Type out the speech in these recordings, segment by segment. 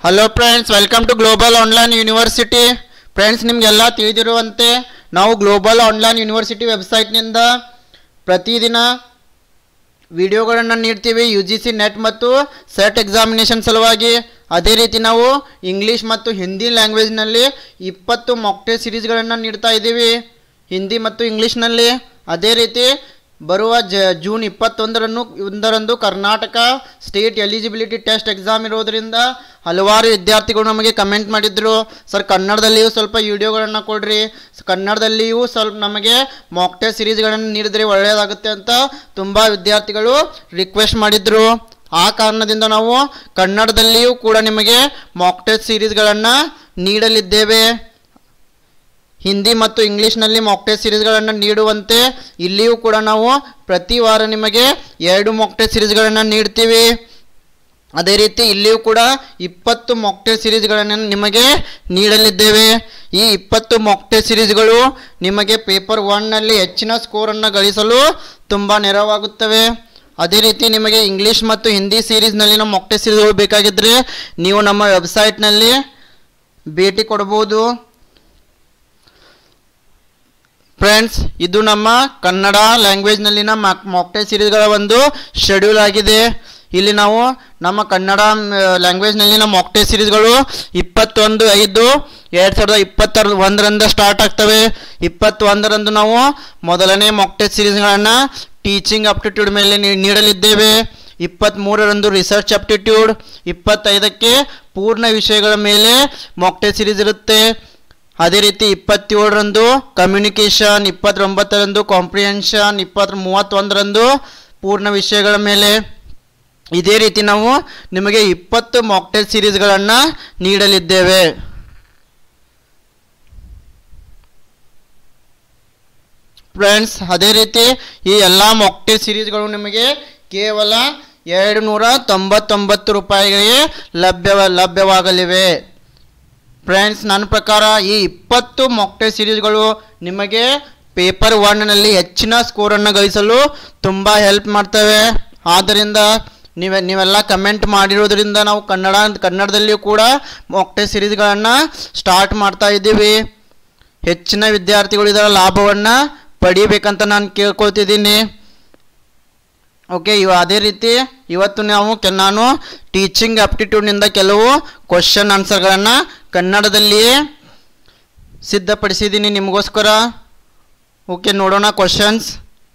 hello friends welcome to global online university friends ನಿಮಗೆಲ್ಲ ತಿಳಿದಿರುವಂತೆ ನಾವು ಗ್ಲೋಬಲ್ ಆನ್ಲೈನ್ ಯೂನಿವರ್ಸಿಟಿ ವೆಬ್ಸೈಟ್ನಿಂದ ಪ್ರತಿದಿನ ವಿಡಿಯೋಗಳನ್ನು ನೀಡ್ತೀವಿ ಯು ಜಿ ಸಿ ನೆಟ್ ಮತ್ತು ಸೆಟ್ ಎಕ್ಸಾಮಿನೇಷನ್ ಸಲುವಾಗಿ ಅದೇ ರೀತಿ ನಾವು ಇಂಗ್ಲೀಷ್ ಮತ್ತು ಹಿಂದಿ ಲ್ಯಾಂಗ್ವೇಜ್ನಲ್ಲಿ ಇಪ್ಪತ್ತು ಮಾಕ್ಟೆ ಸಿರೀಸ್ಗಳನ್ನು ನೀಡ್ತಾ ಇದ್ದೀವಿ ಹಿಂದಿ ಮತ್ತು ಇಂಗ್ಲೀಷ್ನಲ್ಲಿ ಅದೇ ರೀತಿ ಬರುವ ಜ ಜೂನ್ ಇಪ್ಪತ್ತೊಂದರನ್ನು ಒಂದರಂದು Karnataka state eligibility test exam ಇರೋದರಿಂದ ಹಲವಾರು ವಿದ್ಯಾರ್ಥಿಗಳು ನಮಗೆ ಕಮೆಂಟ್ ಮಾಡಿದ್ರು ಸರ್ ಕನ್ನಡದಲ್ಲಿಯೂ ಸ್ವಲ್ಪ ವಿಡಿಯೋಗಳನ್ನು ಕೊಡ್ರಿ ಸ್- ಕನ್ನಡದಲ್ಲಿಯೂ ಸ್ವಲ್ಪ ನಮಗೆ ಮಾಕ್ ಟೆಸ್ಟ್ ಸಿರೀಸ್ಗಳನ್ನು ನೀಡಿದರೆ ಒಳ್ಳೆಯದಾಗುತ್ತೆ ಅಂತ ತುಂಬ ವಿದ್ಯಾರ್ಥಿಗಳು ರಿಕ್ವೆಸ್ಟ್ ಮಾಡಿದ್ರು ಆ ಕಾರಣದಿಂದ ನಾವು ಕನ್ನಡದಲ್ಲಿಯೂ ಕೂಡ ನಿಮಗೆ ಮಾಕ್ ಟೆಸ್ಟ್ ಸಿರೀಸ್ಗಳನ್ನು ನೀಡಲಿದ್ದೇವೆ ಹಿಂದಿ ಮತ್ತು ಇಂಗ್ಲೀಷ್ನಲ್ಲಿ ಮಾಕ್ ಟೆಸ್ಟ್ ಸಿರೀಸ್ಗಳನ್ನು ನೀಡುವಂತೆ ಇಲ್ಲಿಯೂ ಕೂಡ ನಾವು ಪ್ರತಿ ವಾರ ನಿಮಗೆ ಎರಡು ಮಾಕ್ ಟೆಸ್ಟ್ ಸಿರೀಸ್ಗಳನ್ನು ನೀಡ್ತೀವಿ ಅದೇ ರೀತಿ ಇಲ್ಲಿಯೂ ಕೂಡ ಇಪ್ಪತ್ತು ಮಾಕ್ ಟೆಸ್ಟ್ ಸಿರೀಸ್ಗಳನ್ನು ನಿಮಗೆ ನೀಡಲಿದ್ದೇವೆ ಈ ಇಪ್ಪತ್ತು ಮಾಕ್ ಟೆಸ್ಟ್ ಸಿರೀಸ್ಗಳು ನಿಮಗೆ ಪೇಪರ್ ಒನ್ನಲ್ಲಿ ಹೆಚ್ಚಿನ ಸ್ಕೋರನ್ನು ಗಳಿಸಲು ತುಂಬ ನೆರವಾಗುತ್ತವೆ ಅದೇ ರೀತಿ ನಿಮಗೆ ಇಂಗ್ಲೀಷ್ ಮತ್ತು ಹಿಂದಿ ಸೀರೀಸ್ನಲ್ಲಿನ ಮಾಕ್ ಟೆಸ್ಟ್ ಸಿರೀಸ್ಗಳು ಬೇಕಾಗಿದ್ದರೆ ನೀವು ನಮ್ಮ ವೆಬ್ಸೈಟ್ನಲ್ಲಿ ಭೇಟಿ ಕೊಡ್ಬೋದು ಫ್ರೆಂಡ್ಸ್ ಇದು ನಮ್ಮ ಕನ್ನಡ ಲ್ಯಾಂಗ್ವೇಜ್ನಲ್ಲಿನ ಮಾಕ್ ಮಾಕ್ಟೆ ಸಿರೀಸ್ಗಳ ಒಂದು ಶೆಡ್ಯೂಲ್ ಆಗಿದೆ ಇಲ್ಲಿ ನಾವು ನಮ್ಮ ಕನ್ನಡ ಲ್ಯಾಂಗ್ವೇಜ್ನಲ್ಲಿನ ಮಾಕ್ಟೆ ಸಿರೀಸ್ಗಳು ಇಪ್ಪತ್ತೊಂದು ಐದು ಎರಡು ಸಾವಿರದ ಇಪ್ಪತ್ತರ ಒಂದರಿಂದ ಸ್ಟಾರ್ಟ್ ಆಗ್ತವೆ ಇಪ್ಪತ್ತೊಂದರಂದು ನಾವು ಮೊದಲನೇ ಮಾಕ್ಟೆ ಸಿರೀಸ್ಗಳನ್ನು ಟೀಚಿಂಗ್ ಅಪ್ಟಿಟ್ಯೂಡ್ ಮೇಲೆ ನೀ- ನೀಡಲಿದ್ದೇವೆ ಇಪ್ಪತ್ತ್ಮೂರರಂದು ರಿಸರ್ಚ್ ಅಪ್ಟಿಟ್ಯೂಡ್ ಇಪ್ಪತ್ತೈದಕ್ಕೆ ಪೂರ್ಣ ವಿಷಯಗಳ ಮೇಲೆ ಮಾಕ್ಟೆ ಸಿರೀಸ್ ಇರುತ್ತೆ ಅದೇ ರೀತಿ ಇಪ್ಪತ್ತೇಳರಂದು ಕಮ್ಯುನಿಕೇಷನ್ ಇಪ್ಪತ್ತೊಂಬತ್ತರಂದು ಕಾಂಪ್ರಿಹೆನ್ಷನ್ ಇಪ್ಪತ್ತ ಮೂವತ್ತೊಂದರಂದು ಪೂರ್ಣ ವಿಷಯಗಳ ಮೇಲೆ ಇದೇ ರೀತಿ ನಾವು ನಿಮಗೆ ಇಪ್ಪತ್ತು ಮಾಕ್ಟೆಲ್ ಸಿರೀಸ್ಗಳನ್ನು ನೀಡಲಿದ್ದೇವೆ ಫ್ರೆಂಡ್ಸ್ ಅದೇ ರೀತಿ ಈ ಎಲ್ಲ ಮಾಕ್ಟೆಲ್ ಸಿರೀಸ್ಗಳು ನಿಮಗೆ ಕೇವಲ ಎರಡು ನೂರ ತೊಂಬತ್ತೊಂಬತ್ತು ರೂಪಾಯಿಗಳಿಗೆ ಲಭ್ಯವ ಲಭ್ಯವಾಗಲಿವೆ ಫ್ರೆಂಡ್ಸ್ ನನ್ನ ಪ್ರಕಾರ ಈ ಇಪ್ಪತ್ತು ಮಾಕ್ಟೆ ಸಿರೀಸ್ಗಳು ನಿಮಗೆ ಪೇಪರ್ ಒನ್ನಲ್ಲಿ ಹೆಚ್ಚಿನ ಸ್ಕೋರನ್ನು ಗಳಿಸಲು ತುಂಬ ಹೆಲ್ಪ್ ಮಾಡ್ತವೆ ಆದ್ದರಿಂದ ನೀವೆ ನೀವೆಲ್ಲ ಕಮೆಂಟ್ ಮಾಡಿರೋದ್ರಿಂದ ನಾವು ಕನ್ನಡ ಕನ್ನಡದಲ್ಲಿಯೂ ಕೂಡ ಮಾಕ್ಟೆ ಸಿರೀಸ್ಗಳನ್ನು ಸ್ಟಾರ್ಟ್ ಮಾಡ್ತಾ ಇದ್ದೀವಿ ಹೆಚ್ಚಿನ ವಿದ್ಯಾರ್ಥಿಗಳು ಇದರ ಲಾಭವನ್ನು ಪಡಿಬೇಕಂತ ನಾನು ಕೇಳ್ಕೊಳ್ತಿದ್ದೀನಿ ಓಕೆ ಇವ ಅದೇ ರೀತಿ ಇವತ್ತು ನಾವು ಕೆ ನಾನು ಟೀಚಿಂಗ್ ಆಪ್ಟಿಟ್ಯೂಡ್ನಿಂದ ಕೆಲವು ಕ್ವಶನ್ ಆನ್ಸರ್ಗಳನ್ನು ಕನ್ನಡದಲ್ಲಿಯೇ ಸಿದ್ಧಪಡಿಸಿದ್ದೀನಿ ನಿಮಗೋಸ್ಕರ ಓಕೆ ನೋಡೋಣ ಕ್ವಶನ್ಸ್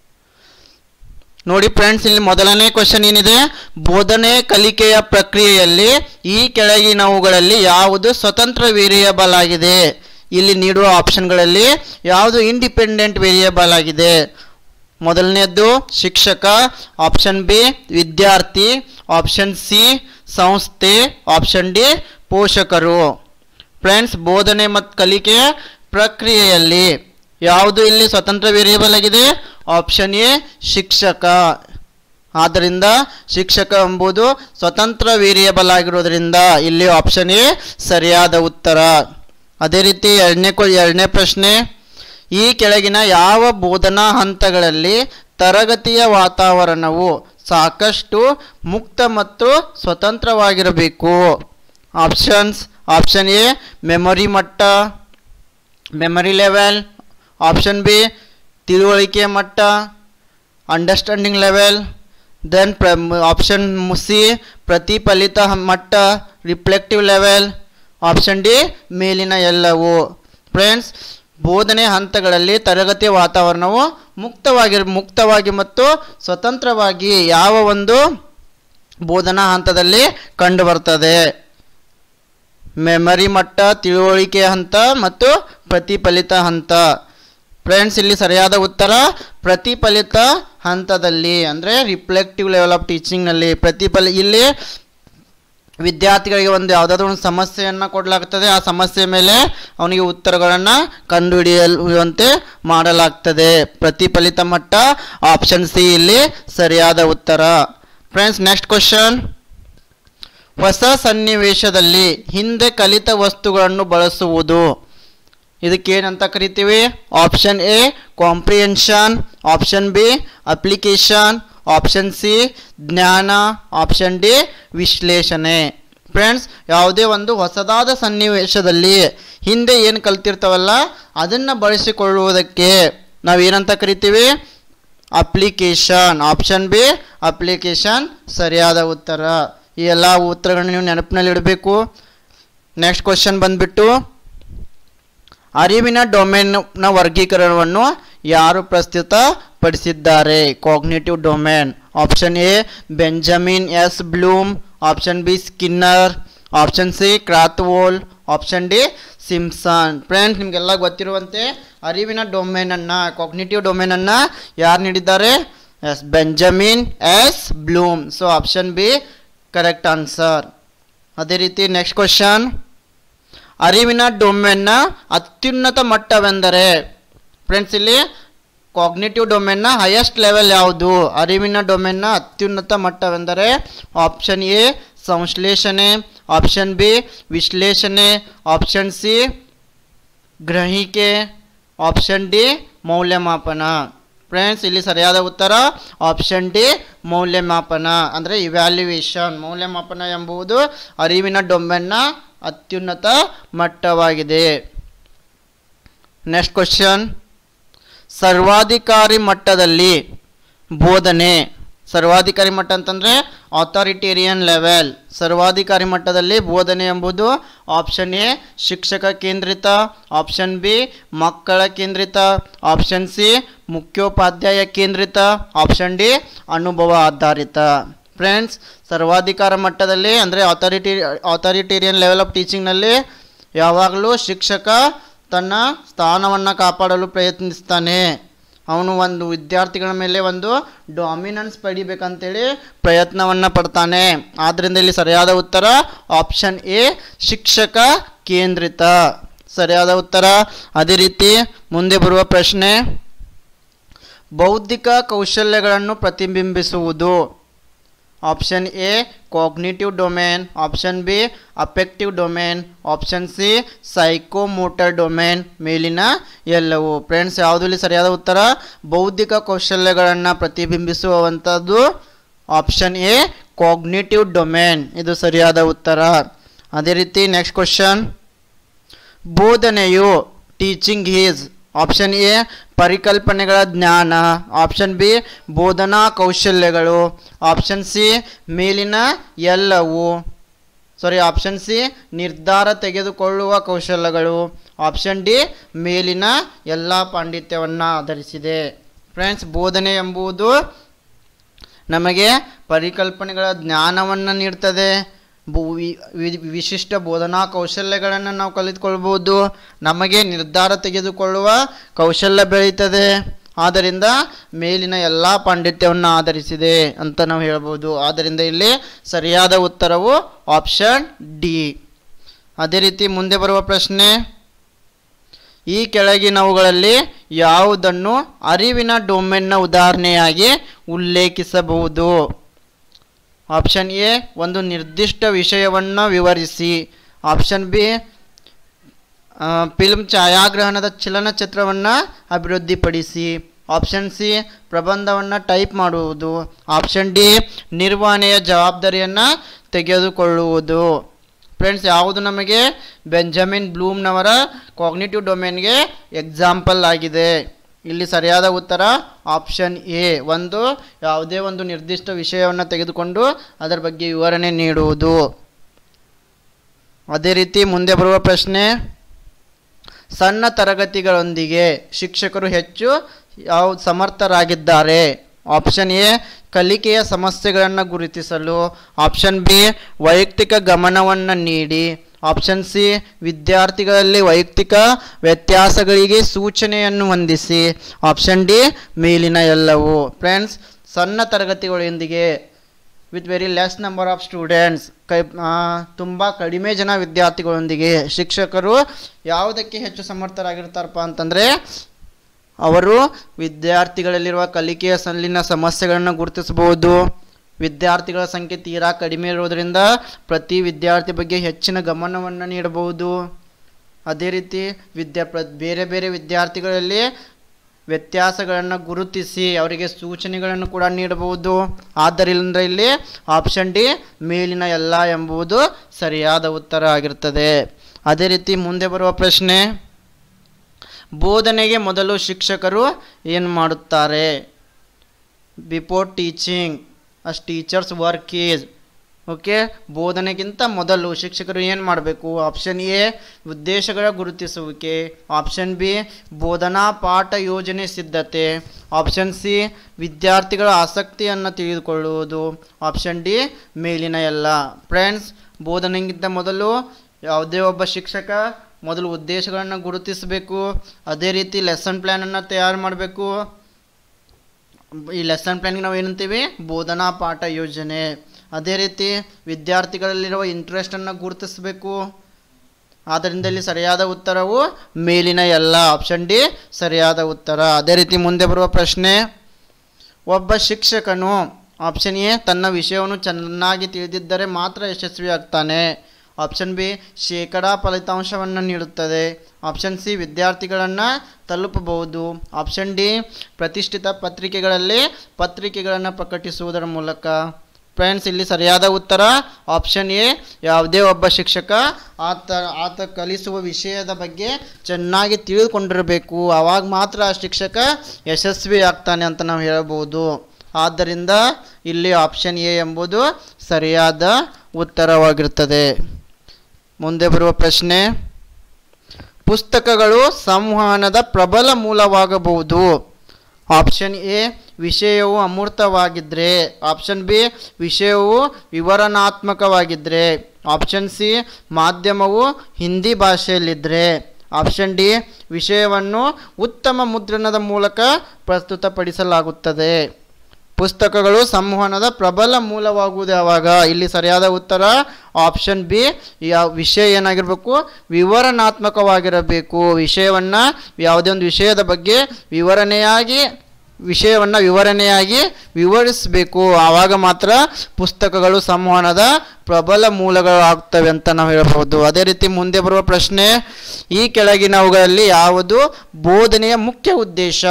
ನೋಡಿ ಫ್ರೆಂಡ್ಸ್ ಇಲ್ಲಿ ಮೊದಲನೇ ಕ್ವಶನ್ ಏನಿದೆ ಬೋಧನೆ ಕಲಿಕೆಯ ಪ್ರಕ್ರಿಯೆಯಲ್ಲಿ ಈ ಕೆಳಗಿನವುಗಳಲ್ಲಿ ಯಾವುದು ಸ್ವತಂತ್ರ ವೇರಿಯಬಲ್ ಆಗಿದೆ ಇಲ್ಲಿ ನೀಡುವ ಆಪ್ಷನ್ಗಳಲ್ಲಿ ಯಾವುದು ಇಂಡಿಪೆಂಡೆಂಟ್ ವೇರಿಯಬಲ್ ಆಗಿದೆ ಮೊದಲನೇದ್ದು ಶಿಕ್ಷಕ ಆಪ್ಷನ್ ಬಿ ವಿದ್ಯಾರ್ಥಿ ಆಪ್ಷನ್ ಸಿ ಸಂಸ್ಥೆ ಆಪ್ಷನ್ ಡಿ ಪೋಷಕರು ಫ್ರೆಂಡ್ಸ್ ಬೋಧನೆ ಮತ್ತು ಕಲಿಕೆಯ ಪ್ರಕ್ರಿಯೆಯಲ್ಲಿ ಯಾವುದು ಇಲ್ಲಿ ಸ್ವತಂತ್ರ ವೇರಿಯಬಲ್ ಆಗಿದೆ ಆಪ್ಷನ್ ಎ ಶಿಕ್ಷಕ ಆದ್ದರಿಂದ ಶಿಕ್ಷಕ ಎಂಬುದು ಸ್ವತಂತ್ರ ವೇರಿಯಬಲ್ ಆಗಿರೋದ್ರಿಂದ ಇಲ್ಲಿ ಆಪ್ಷನ್ ಎ ಸರಿಯಾದ ಉತ್ತರ ಅದೇ ರೀತಿ ಎರಡನೇ ಕ್ವ ಎರಡನೇ ಪ್ರಶ್ನೆ ಈ ಕೆಳಗಿನ ಯಾವ ಬೋಧನಾ ಹಂತಗಳಲ್ಲಿ ತರಗತಿಯ ವಾತಾವರಣವು ಸಾಕಷ್ಟು ಮುಕ್ತ ಮತ್ತು ಸ್ವತಂತ್ರವಾಗಿರಬೇಕು ಆಪ್ಷನ್ಸ್ ಆಪ್ಷನ್ ಎ ಮೆಮೊರಿ ಮಟ್ಟ ಮೆಮೊರಿ ಲೆವೆಲ್ ಆಪ್ಷನ್ ಬಿ ತಿಳುವಳಿಕೆ ಮಟ್ಟ ಅಂಡರ್ಸ್ಟ್ಯಾಂಡಿಂಗ್ ಲೆವೆಲ್ ದೆನ್ ಪ್ರ ಆಪ್ಷನ್ ಸಿ ಪ್ರತಿಫಲಿತ ಹ- ಮಟ್ಟ ರಿಫ್ಲೆಕ್ಟಿವ್ ಲೆವೆಲ್ ಆಪ್ಷನ್ ಡಿ ಮೇಲಿನ ಎಲ್ಲವು ಫ್ರೆಂಡ್ಸ್ ಬೋಧನೆ ಹಂತಗಳಲ್ಲಿ ತರಗತಿಯ ವಾತಾವರಣವು ಮುಕ್ತವಾಗಿ ಮುಕ್ತವಾಗಿ ಮತ್ತು ಸ್ವತಂತ್ರವಾಗಿ ಯಾವ ಒಂದು ಬೋಧನಾ ಹಂತದಲ್ಲಿ ಕಂಡುಬರ್ತದೆ ಮೆಮರಿ ಮಟ್ಟ ತಿಳುವಳಿಕೆ ಹಂತ ಮತ್ತು ಪ್ರತಿಫಲಿತ ಹಂತ ಫ್ರೆಂಡ್ಸ್ ಇಲ್ಲಿ ಸರಿಯಾದ ಉತ್ತರ ಪ್ರತಿಫಲಿತ ಹಂತದಲ್ಲಿ ಅಂದರೆ ರಿಫ್ಲೆಕ್ಟಿವ್ ಲೆವೆಲ್ ಆಫ್ ಟೀಚಿಂಗ್ನಲ್ಲಿ ಪ್ರತಿಫಲ ಇಲ್ಲಿ ವಿದ್ಯಾರ್ಥಿಗಳಿಗೆ ಒಂದು ಯಾವುದಾದ್ರೂ ಒಂದು ಸಮಸ್ಯೆಯನ್ನು ಕೊಡಲಾಗ್ತದೆ ಆ ಸಮಸ್ಯೆ ಮೇಲೆ ಅವನಿಗೆ ಉತ್ತರಗಳನ್ನು ಕಂಡುಹಿಡಿಯುವಂತೆ ಮಾಡಲಾಗ್ತದೆ ಪ್ರತಿಫಲಿತ ಮಟ್ಟ ಆಪ್ಷನ್ ಸಿ ಇಲ್ಲಿ ಸರಿಯಾದ ಉತ್ತರ ಫ್ರೆಂಡ್ಸ್ ನೆಕ್ಸ್ಟ್ ಕ್ವಶನ್ ಹೊಸ ಸನ್ನಿವೇಶದಲ್ಲಿ ಹಿಂದೆ ಕಲಿತ ವಸ್ತುಗಳನ್ನು ಬಳಸುವುದು ಇದಕ್ಕೇನಂತ ಕರಿತೀವಿ option A comprehension option B application option C ಜ್ಞಾನ ಆಪ್ಷನ್ ಡಿ ವಿಶ್ಲೇಷಣೆ ಫ್ರೆಂಡ್ಸ್ ಯಾವುದೇ ಒಂದು ಹೊಸದಾದ ಸನ್ನಿವೇಶದಲ್ಲಿ ಹಿಂದೆ ಏನು ಕಲ್ತಿರ್ತಾವಲ್ಲ ಅದನ್ನು ಬಳಸಿಕೊಳ್ಳುವುದಕ್ಕೆ ನಾವೇನಂತ ಕರಿತೀವಿ ಅಪ್ಲಿಕೇಶನ್ ಆಪ್ಷನ್ ಬಿ ಅಪ್ಲಿಕೇಶನ್ ಸರಿಯಾದ ಉತ್ತರ ಈ ಎಲ್ಲ ಉತ್ತರಗಳನ್ನ ನೀವು ನೆನಪಿನಲ್ಲಿ ಇಡಬೇಕು ನೆಕ್ಸ್ಟ್ ಕ್ವಶನ್ ಬಂದ್ಬಿಟ್ಟು ಅರಿವಿನ ಡೊಮೇನ್ನ ವರ್ಗೀಕರಣವನ್ನು ಯಾರು ಪ್ರಸ್ತುತಪಡಿಸಿದ್ದಾರೆ cognitive domain option A Benjamin S Bloom option B Skinner option C Krathwohl option D Simpson friends ನಿಮಗೆಲ್ಲ ಗೊತ್ತಿರುವಂತೆ ಅರಿವಿನ ಡೊಮೇನನ್ನು ಕಾಗ್ನೇಟಿವ್ ಡೊಮೇನನ್ನು ಯಾರು ನೀಡಿದ್ದಾರೆ S Benjamin S Bloom so option B correct answer ಅದೇ ರೀತಿ ನೆಕ್ಸ್ಟ್ ಕ್ವಶನ್ ಅರಿವಿನ ಡೊಮೇನ್ನ ಅತ್ಯುನ್ನತ ಮಟ್ಟವೆಂದರೆ ಫ್ರೆಂಡ್ಸ್ ಇಲ್ಲಿ ಕಾಗ್ನೇಟಿವ್ ಡೊಮೇನ್ನ ಹೈಯೆಸ್ಟ್ ಲೆವೆಲ್ ಯಾವುದು ಅರಿವಿನ ಡೊಮೇನ್ನ ಅತ್ಯುನ್ನತ ಮಟ್ಟವೆಂದರೆ ಆಪ್ಷನ್ ಎ ಸಂಶ್ಲೇಷಣೆ ಆಪ್ಷನ್ ಬಿ ವಿಶ್ಲೇಷಣೆ ಆಪ್ಷನ್ ಸಿ ಗ್ರಹಿಕೆ ಆಪ್ಷನ್ ಡಿ ಮೌಲ್ಯಮಾಪನ ಫ್ರೆಂಡ್ಸ್ ಇಲ್ಲಿ ಸರಿಯಾದ ಉತ್ತರ ಆಪ್ಷನ್ ಡಿ ಮೌಲ್ಯಮಾಪನ ಅಂದರೆ ಇವ್ಯಾಲ್ಯುವೇಷನ್ ಮೌಲ್ಯಮಾಪನ ಎಂಬುದು ಅರಿವಿನ ಡೊಮೆನ್ನ ಅತ್ಯುನ್ನತ ಮಟ್ಟವಾಗಿದೆ ನೆಕ್ಸ್ಟ್ ಕ್ವಶನ್ ಸರ್ವಾಧಿಕಾರಿ ಮಟ್ಟದಲ್ಲಿ ಬೋಧನೆ ಸರ್ವಾಧಿಕಾರಿ ಮಟ್ಟ ಅಂತಂದರೆ ಅಥಾರಿಟೇರಿಯನ್ ಲೆವೆಲ್ ಸರ್ವಾಧಿಕಾರಿ ಮಟ್ಟದಲ್ಲಿ ಬೋಧನೆ ಎಂಬುದು ಆಪ್ಷನ್ ಎ ಶಿಕ್ಷಕ ಕೇಂದ್ರಿತ ಆಪ್ಷನ್ ಬಿ ಮಕ್ಕಳ ಕೇಂದ್ರಿತ ಆಪ್ಷನ್ ಸಿ ಮುಖ್ಯೋಪಾಧ್ಯಾಯ ಕೇಂದ್ರಿತ ಆಪ್ಷನ್ ಡಿ ಅನುಭವ ಆಧಾರಿತ ಫ್ರೆಂಡ್ಸ್ ಸರ್ವಾಧಿಕಾರ ಮಟ್ಟದಲ್ಲಿ ಅಂದರೆ ಅಥಾರಿಟಿ ಅಥಾರಿಟೇರಿಯನ್ ಲೆವೆಲ್ ಆಫ್ ಟೀಚಿಂಗ್ನಲ್ಲಿ ಯಾವಾಗಲೂ ಶಿಕ್ಷಕ ತನ್ನ ಸ್ಥಾನವನ್ನು ಕಾಪಾಡಲು ಪ್ರಯತ್ನಿಸ್ತಾನೆ ಅವನು ಒಂದು ವಿದ್ಯಾರ್ಥಿಗಳ ಮೇಲೆ ಒಂದು ಡಾಮಿನೆನ್ಸ್ ಪಡಿಬೇಕಂತೇಳಿ ಪ್ರಯತ್ನವನ್ನು ಪಡ್ತಾನೆ ಆದ್ದರಿಂದ ಇಲ್ಲಿ ಸರಿಯಾದ ಉತ್ತರ ಆಪ್ಷನ್ ಎ ಶಿಕ್ಷಕ ಕೇಂದ್ರಿತ ಸರಿಯಾದ ಉತ್ತರ ಅದೇ ರೀತಿ ಮುಂದೆ ಬರುವ ಪ್ರಶ್ನೆ ಬೌದ್ಧಿಕ ಕೌಶಲ್ಯಗಳನ್ನು ಪ್ರತಿಬಿಂಬಿಸುವುದು option A cognitive domain option B affective domain option C psychomotor domain ಮೇಲಿನ ಎಲ್ಲವು ಫ್ರೆಂಡ್ಸ್ ಯಾವುದು ಇಲ್ಲಿ ಸರಿಯಾದ ಉತ್ತರ ಬೌದ್ಧಿಕ ಕೌಶಲ್ಯಗಳನ್ನು ಪ್ರತಿಬಿಂಬಿಸುವಂಥದ್ದು ಆಪ್ಷನ್ ಎ ಕಾಗ್ನಿಟಿವ್ ಡೊಮೇನ್ ಇದು ಸರಿಯಾದ ಉತ್ತರ ಅದೇ ರೀತಿ ನೆಕ್ಸ್ಟ್ ಕ್ವಶನ್ ಬೋಧನೆಯು ಟೀಚಿಂಗ್ ಈಸ್ ಆಪ್ಷನ್ ಎ ಪರಿಕಲ್ಪನೆಗಳ ಜ್ಞಾನ ಆಪ್ಷನ್ ಬಿ ಬೋಧನಾ ಕೌಶಲ್ಯಗಳು ಆಪ್ಷನ್ ಸಿ ಮೇಲಿನ ಎಲ್ಲವು ಸಾರಿ ಆಪ್ಷನ್ ಸಿ ನಿರ್ಧಾರ ತೆಗೆದುಕೊಳ್ಳುವ ಕೌಶಲ್ಯಗಳು ಆಪ್ಷನ್ ಡಿ ಮೇಲಿನ ಎಲ್ಲ ಪಾಂಡಿತ್ಯವನ್ನು ಆಧರಿಸಿದೆ ಫ್ರೆಂಡ್ಸ್ ಬೋಧನೆ ಎಂಬುದು ನಮಗೆ ಪರಿಕಲ್ಪನೆಗಳ ಜ್ಞಾನವನ್ನು ನೀಡ್ತದೆ ಬು- ವಿ- ವಿ- ವಿಶಿಷ್ಟ ಬೋಧನಾ ಕೌಶಲ್ಯಗಳನ್ನು ನಾವು ಕಲಿತುಕೊಳ್ಬೋದು ನಮಗೆ ನಿರ್ಧಾರ ತೆಗೆದುಕೊಳ್ಳುವ ಕೌಶಲ್ಯ ಬೆಳೀತದೆ ಆದ್ದರಿಂದ ಮೇಲಿನ ಎಲ್ಲ ಪಾಂಡಿತ್ಯವನ್ನು ಆಧರಿಸಿದೆ ಅಂತ ನಾವು ಹೇಳ್ಬೋದು ಆದ್ದರಿಂದ ಇಲ್ಲಿ ಸರಿಯಾದ ಉತ್ತರವು ಆಪ್ಷನ್ ಡಿ ಅದೇ ರೀತಿ ಮುಂದೆ ಬರುವ ಪ್ರಶ್ನೆ ಈ ಕೆಳಗಿನವುಗಳಲ್ಲಿ ಯಾವುದನ್ನು ಅರಿವಿನ ಡೊಮೇನ್ನ ಉದಾಹರಣೆಯಾಗಿ ಉಲ್ಲೇಖಿಸಬಹುದು ಆಪ್ಷನ್ ಎ ಒಂದು ನಿರ್ದಿಷ್ಟ ವಿಷಯವನ್ನು ವಿವರಿಸಿ ಆಪ್ಷನ್ ಬಿ ಫಿಲ್ಮ್ ಛಾಯಾಗ್ರಹಣದ ಚಲನಚಿತ್ರವನ್ನು ಅಭಿವೃದ್ಧಿಪಡಿಸಿ ಆಪ್ಷನ್ ಸಿ ಪ್ರಬಂಧವನ್ನು ಟೈಪ್ ಮಾಡುವುದು ಆಪ್ಷನ್ ಡಿ ನಿರ್ವಹಣೆಯ ಜವಾಬ್ದಾರಿಯನ್ನು ತೆಗೆದುಕೊಳ್ಳುವುದು ಫ್ರೆಂಡ್ಸ್ ಯಾವುದು ನಮಗೆ ಬೆಂಜಮಿನ್ ಬ್ಲೂಮ್ನವರ ಕಾಗ್ನಿಟಿವ್ ಡೊಮೇನ್ಗೆ ಎಕ್ಸಾಂಪಲ್ ಆಗಿದೆ ಇಲ್ಲಿ ಸರಿಯಾದ ಉತ್ತರ ಆಪ್ಷನ್ ಎ ಒಂದು ಯಾವುದೇ ಒಂದು ನಿರ್ದಿಷ್ಟ ವಿಷಯವನ್ನು ತೆಗೆದುಕೊಂಡು ಅದರ ಬಗ್ಗೆ ವಿವರಣೆ ನೀಡುವುದು ಅದೇ ರೀತಿ ಮುಂದೆ ಬರುವ ಪ್ರಶ್ನೆ ಸಣ್ಣ ತರಗತಿಗಳೊಂದಿಗೆ ಶಿಕ್ಷಕರು ಹೆಚ್ಚು ಯಾವ ಸಮರ್ಥರಾಗಿದ್ದಾರೆ ಆಪ್ಷನ್ ಎ ಕಲಿಕೆಯ ಸಮಸ್ಯೆಗಳನ್ನು ಗುರುತಿಸಲು ಆಪ್ಷನ್ ಬಿ ವೈಯಕ್ತಿಕ ಗಮನವನ್ನು ನೀಡಿ ಆಪ್ಷನ್ ಸಿ ವಿದ್ಯಾರ್ಥಿಗಳಲ್ಲಿ ವೈಯಕ್ತಿಕ ವ್ಯತ್ಯಾಸಗಳಿಗೆ ಸೂಚನೆಯನ್ನು ಹೊಂದಿಸಿ ಆಪ್ಷನ್ ಡಿ ಮೇಲಿನ ಎಲ್ಲವು ಫ್ರೆಂಡ್ಸ್ ಸಣ್ಣ ತರಗತಿಗಳೊಂದಿಗೆ with very less number of students ಕೈ ತುಂಬ ಕಡಿಮೆ ಜನ ವಿದ್ಯಾರ್ಥಿಗಳೊಂದಿಗೆ ಶಿಕ್ಷಕರು ಯಾವುದಕ್ಕೆ ಹೆಚ್ಚು ಸಮರ್ಥರಾಗಿರ್ತಾರಪ್ಪ ಅಂತಂದರೆ ಅವರು ವಿದ್ಯಾರ್ಥಿಗಳಲ್ಲಿರುವ ಕಲಿಕೆಯ ಸಲ್ಲಿನ ಸಮಸ್ಯೆಗಳನ್ನು ಗುರುತಿಸಬಹುದು ವಿದ್ಯಾರ್ಥಿಗಳ ಸಂಖ್ಯೆ ತೀರಾ ಕಡಿಮೆ ಇರುವುದರಿಂದ ಪ್ರತಿ ವಿದ್ಯಾರ್ಥಿ ಬಗ್ಗೆ ಹೆಚ್ಚಿನ ಗಮನವನ್ನು ನೀಡಬಹುದು ಅದೇ ರೀತಿ ವಿದ್ಯಾ ಪ್ರ ಬೇರೆ ಬೇರೆ ವಿದ್ಯಾರ್ಥಿಗಳಲ್ಲಿ ವ್ಯತ್ಯಾಸಗಳನ್ನು ಗುರುತಿಸಿ ಅವರಿಗೆ ಸೂಚನೆಗಳನ್ನು ಕೂಡ ನೀಡಬಹುದು ಆದ್ದರಿಂದ ಇಲ್ಲಿ ಆಪ್ಷನ್ ಡಿ ಮೇಲಿನ ಎಲ್ಲ ಎಂಬುದು ಸರಿಯಾದ ಉತ್ತರ ಆಗಿರ್ತದೆ ಅದೇ ರೀತಿ ಮುಂದೆ ಬರುವ ಪ್ರಶ್ನೆ ಬೋಧನೆಗೆ ಮೊದಲು ಶಿಕ್ಷಕರು ಏನು ಮಾಡುತ್ತಾರೆ before teaching as teachers work is okay ಬೋಧನೆಗಿಂತ ಮೊದಲು ಶಿಕ್ಷಕರು ಏನು ಮಾಡಬೇಕು ಆಪ್ಷನ್ ಎ ಉದ್ದೇಶಗಳ ಗುರುತಿಸುವಿಕೆ ಆಪ್ಷನ್ ಬಿ ಬೋಧನಾ ಪಾಠ ಯೋಜನೆ ಸಿದ್ಧತೆ ಆಪ್ಷನ್ ಸಿ ವಿದ್ಯಾರ್ಥಿಗಳ ಆಸಕ್ತಿಯನ್ನು ತಿಳಿದುಕೊಳ್ಳುವುದು ಆಪ್ಷನ್ ಡಿ ಮೇಲಿನ ಎಲ್ಲ ಫ್ರೆಂಡ್ಸ್ ಬೋಧನೆಗಿಂತ ಮೊದಲು ಯಾವುದೇ ಒಬ್ಬ ಶಿಕ್ಷಕ ಮೊದಲು ಉದ್ದೇಶಗಳನ್ನು ಗುರುತಿಸಬೇಕು ಅದೇ ರೀತಿ ಲೆಸನ್ ಪ್ಲ್ಯಾನನ್ನು ತಯಾರು ಮಾಡಬೇಕು ಈ ಲೆಸನ್ ಪ್ಲ್ಯಾನ್ಗೆ ನಾವು ಏನಂತೀವಿ ಬೋಧನಾ ಪಾಠ ಯೋಜನೆ ಅದೇ ರೀತಿ ವಿದ್ಯಾರ್ಥಿಗಳಲ್ಲಿರುವ ಇಂಟ್ರೆಸ್ಟನ್ನು ಗುರುತಿಸಬೇಕು ಆದ್ದರಿಂದ ಇಲ್ಲಿ ಸರಿಯಾದ ಉತ್ತರವು ಮೇಲಿನ ಎಲ್ಲ ಆಪ್ಷನ್ ಡಿ ಸರಿಯಾದ ಉತ್ತರ ಅದೇ ರೀತಿ ಮುಂದೆ ಬರುವ ಪ್ರಶ್ನೆ ಒಬ್ಬ ಶಿಕ್ಷಕನು ಆಪ್ಷನ್ ಎ ತನ್ನ ವಿಷಯವನ್ನು ಚೆನ್ನಾಗಿ ತಿಳಿದಿದ್ದರೆ ಮಾತ್ರ ಯಶಸ್ವಿಯಾಗ್ತಾನೆ ಆಪ್ಷನ್ ಬಿ ಶೇಕಡಾ ಫಲಿತಾಂಶವನ್ನು ನೀಡುತ್ತದೆ ಆಪ್ಷನ್ ಸಿ ವಿದ್ಯಾರ್ಥಿಗಳನ್ನು ತಲುಪಬಹುದು ಆಪ್ಷನ್ ಡಿ ಪ್ರತಿಷ್ಠಿತ ಪತ್ರಿಕೆಗಳಲ್ಲಿ ಪತ್ರಿಕೆಗಳನ್ನು ಪ್ರಕಟಿಸುವುದರ ಮೂಲಕ ಫ್ರೆಂಡ್ಸ್ ಇಲ್ಲಿ ಸರಿಯಾದ ಉತ್ತರ ಆಪ್ಷನ್ ಎ ಯಾವುದೇ ಒಬ್ಬ ಶಿಕ್ಷಕ ಆತ ಆತ ಕಲಿಸುವ ವಿಷಯದ ಬಗ್ಗೆ ಚೆನ್ನಾಗಿ ತಿಳಿದುಕೊಂಡಿರಬೇಕು ಆವಾಗ ಮಾತ್ರ ಆ ಶಿಕ್ಷಕ ಯಶಸ್ವಿ ಆಗ್ತಾನೆ ಅಂತ ನಾವು ಹೇಳಬಹುದು ಆದ್ದರಿಂದ ಇಲ್ಲಿ ಆಪ್ಷನ್ ಎ ಎಂಬುದು ಸರಿಯಾದ ಉತ್ತರವಾಗಿರುತ್ತದೆ ಮುಂದೆ ಬರುವ ಪ್ರಶ್ನೆ ಪುಸ್ತಕಗಳು ಸಂವಹನದ ಪ್ರಬಲ ಮೂಲವಾಗಬಹುದು ಆಪ್ಷನ್ ಎ ವಿಷಯವು ಅಮೂರ್ತವಾಗಿದ್ದರೆ ಆಪ್ಷನ್ ಬಿ ವಿಷಯವು ವಿವರಣಾತ್ಮಕವಾಗಿದ್ದರೆ ಆಪ್ಷನ್ ಸಿ ಮಾಧ್ಯಮವು ಹಿಂದಿ ಭಾಷೆಯಲ್ಲಿದ್ದರೆ ಆಪ್ಷನ್ ಡಿ ವಿಷಯವನ್ನು ಉತ್ತಮ ಮುದ್ರಣದ ಮೂಲಕ ಪ್ರಸ್ತುತಪಡಿಸಲಾಗುತ್ತದೆ ಪುಸ್ತಕಗಳು ಸಂವಹನದ ಪ್ರಬಲ ಮೂಲವಾಗುವುದು ಯಾವಾಗ ಇಲ್ಲಿ ಸರಿಯಾದ ಉತ್ತರ ಆಪ್ಷನ್ ಬಿ ಯಾವ ವಿಷಯ ಏನಾಗಿರಬೇಕು ವಿವರಣಾತ್ಮಕವಾಗಿರಬೇಕು ವಿಷಯವನ್ನು ಯಾವುದೇ ಒಂದು ವಿಷಯದ ಬಗ್ಗೆ ವಿವರಣೆಯಾಗಿ ವಿಷಯವನ್ನು ವಿವರಣೆಯಾಗಿ ವಿವರಿಸಬೇಕು ಆವಾಗ ಮಾತ್ರ ಪುಸ್ತಕಗಳು ಸಂವಹನದ ಪ್ರಬಲ ಮೂಲಗಳು ಆಗ್ತವೆ ಅಂತ ನಾವು ಹೇಳಬಹುದು ಅದೇ ರೀತಿ ಮುಂದೆ ಬರುವ ಪ್ರಶ್ನೆ ಈ ಕೆಳಗಿನವುಗಳಲ್ಲಿ ಯಾವುದು ಬೋಧನೆಯ ಮುಖ್ಯ ಉದ್ದೇಶ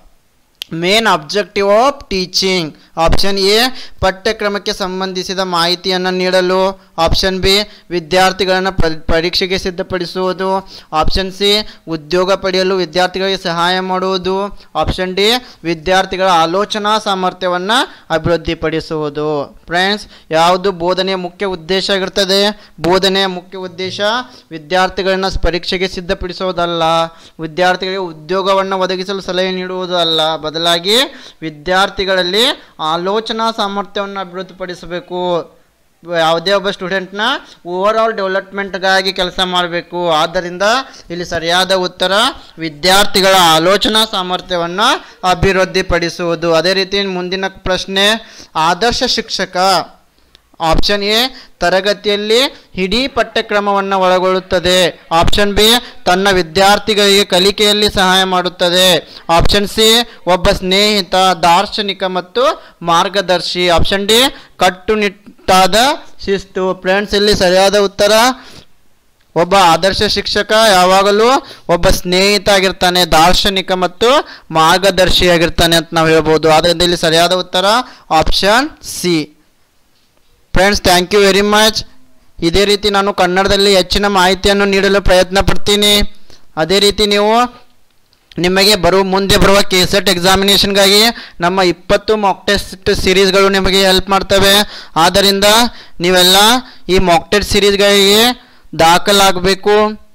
main objective of teaching option A ಪಠ್ಯಕ್ರಮಕ್ಕೆ ಸಂಬಂಧಿಸಿದ ಮಾಹಿತಿಯನ್ನು ನೀಡಲು ಆಪ್ಷನ್ ಬಿ ವಿದ್ಯಾರ್ಥಿಗಳನ್ನು ಪ- ಪರೀಕ್ಷೆಗೆ ಸಿದ್ಧಪಡಿಸುವುದು ಆಪ್ಷನ್ ಸಿ ಉದ್ಯೋಗ ಪಡೆಯಲು ವಿದ್ಯಾರ್ಥಿಗಳಿಗೆ ಸಹಾಯ ಮಾಡುವುದು ಆಪ್ಷನ್ ಡಿ ವಿದ್ಯಾರ್ಥಿಗಳ ಆಲೋಚನಾ ಸಾಮರ್ಥ್ಯವನ್ನು ಅಭಿವೃದ್ಧಿಪಡಿಸುವುದು ಫ್ರೆಂಡ್ಸ್ ಯಾವುದು ಬೋಧನೆಯ ಮುಖ್ಯ ಉದ್ದೇಶ ಆಗಿರ್ತದೆ ಬೋಧನೆಯ ಮುಖ್ಯ ಉದ್ದೇಶ ವಿದ್ಯಾರ್ಥಿಗಳನ್ನ ಪರೀಕ್ಷೆಗೆ ಸಿದ್ಧಪಡಿಸುವುದಲ್ಲ ವಿದ್ಯಾರ್ಥಿಗಳಿಗೆ ಉದ್ಯೋಗವನ್ನು ಒದಗಿಸಲು ಸಲಹೆ ನೀಡುವುದು ಅಲ್ಲ ಬದಲಾಗಿ ವಿದ್ಯಾರ್ಥಿಗಳಲ್ಲಿ ಆಲೋಚನಾ ಸಾಮರ್ಥ್ಯವನ್ನು ಅಭಿವೃದ್ಧಿಪಡಿಸಬೇಕು ಯಾವುದೇ ಒಬ್ಬ ಸ್ಟೂಡೆಂಟ್ನ ಓವರ್ ಆಲ್ ಡೆವಲಪ್ಮೆಂಟ್ಗಾಗಿ ಕೆಲಸ ಮಾಡಬೇಕು ಆದ್ದರಿಂದ ಇಲ್ಲಿ ಸರಿಯಾದ ಉತ್ತರ ವಿದ್ಯಾರ್ಥಿಗಳ ಆಲೋಚನಾ ಸಾಮರ್ಥ್ಯವನ್ನು ಅಭಿವೃದ್ಧಿಪಡಿಸುವುದು ಅದೇ ರೀತಿ ಮುಂದಿನ ಪ್ರಶ್ನೆ ಆದರ್ಶ ಶಿಕ್ಷಕ ಆಪ್ಷನ್ ಎ ತರಗತಿಯಲ್ಲಿ ಇಡೀ ಪಠ್ಯಕ್ರಮವನ್ನು ಒಳಗೊಳ್ಳುತ್ತದೆ ಆಪ್ಷನ್ ಬಿ ತನ್ನ ವಿದ್ಯಾರ್ಥಿಗಳಿಗೆ ಕಲಿಕೆಯಲ್ಲಿ ಸಹಾಯ ಮಾಡುತ್ತದೆ ಆಪ್ಷನ್ ಸಿ ಒಬ್ಬ ಸ್ನೇಹಿತ ದಾರ್ಶನಿಕ ಮತ್ತು ಮಾರ್ಗದರ್ಶಿ ಆಪ್ಷನ್ ಡಿ ಕಟ್ಟುನಿಟ್ಟಾದ ಶಿಸ್ತು ಫ್ರೆಂಡ್ಸ್ ಇಲ್ಲಿ ಸರಿಯಾದ ಉತ್ತರ ಒಬ್ಬ ಆದರ್ಶ ಶಿಕ್ಷಕ ಯಾವಾಗಲೂ ಒಬ್ಬ ಸ್ನೇಹಿತ ಆಗಿರ್ತಾನೆ ದಾರ್ಶನಿಕ ಮತ್ತು ಮಾರ್ಗದರ್ಶಿ ಆಗಿರ್ತಾನೆ ಅಂತ ನಾವು ಹೇಳ್ಬೋದು ಆದ್ದರಿಂದ ಇಲ್ಲಿ ಸರಿಯಾದ ಉತ್ತರ option C friends thank you very much ಇದೇ ರೀತಿ ನಾನು ಕನ್ನಡದಲ್ಲಿ ಹೆಚ್ಚಿನ ಮಾಹಿತಿಯನ್ನು ನೀಡಲು ಪ್ರಯತ್ನ ಪಡ್ತೀನಿ ಅದೇ ರೀತಿ ನೀವು ನಿಮಗೆ ಬರುವ ಮುಂದೆ ಬರುವ ಕೆ ಸೆಟ್ ಎಕ್ಸಾಮಿನೇಷನ್ಗಾಗಿ ನಮ್ಮ ಇಪ್ಪತ್ತು ಮಾಕ್ ಟೆಸ್ಟ್ ಸೀರೀಸ್ಗಳು ನಿಮಗೆ ಹೆಲ್ಪ್ ಮಾಡ್ತವೆ ಆದ್ದರಿಂದ ನೀವೆಲ್ಲ ಈ ಮಾಕ್ ಟೆಸ್ಟ್ ಸೀರೀಸ್ಗಳಿಗೆ ದಾಖಲಾಗಬೇಕು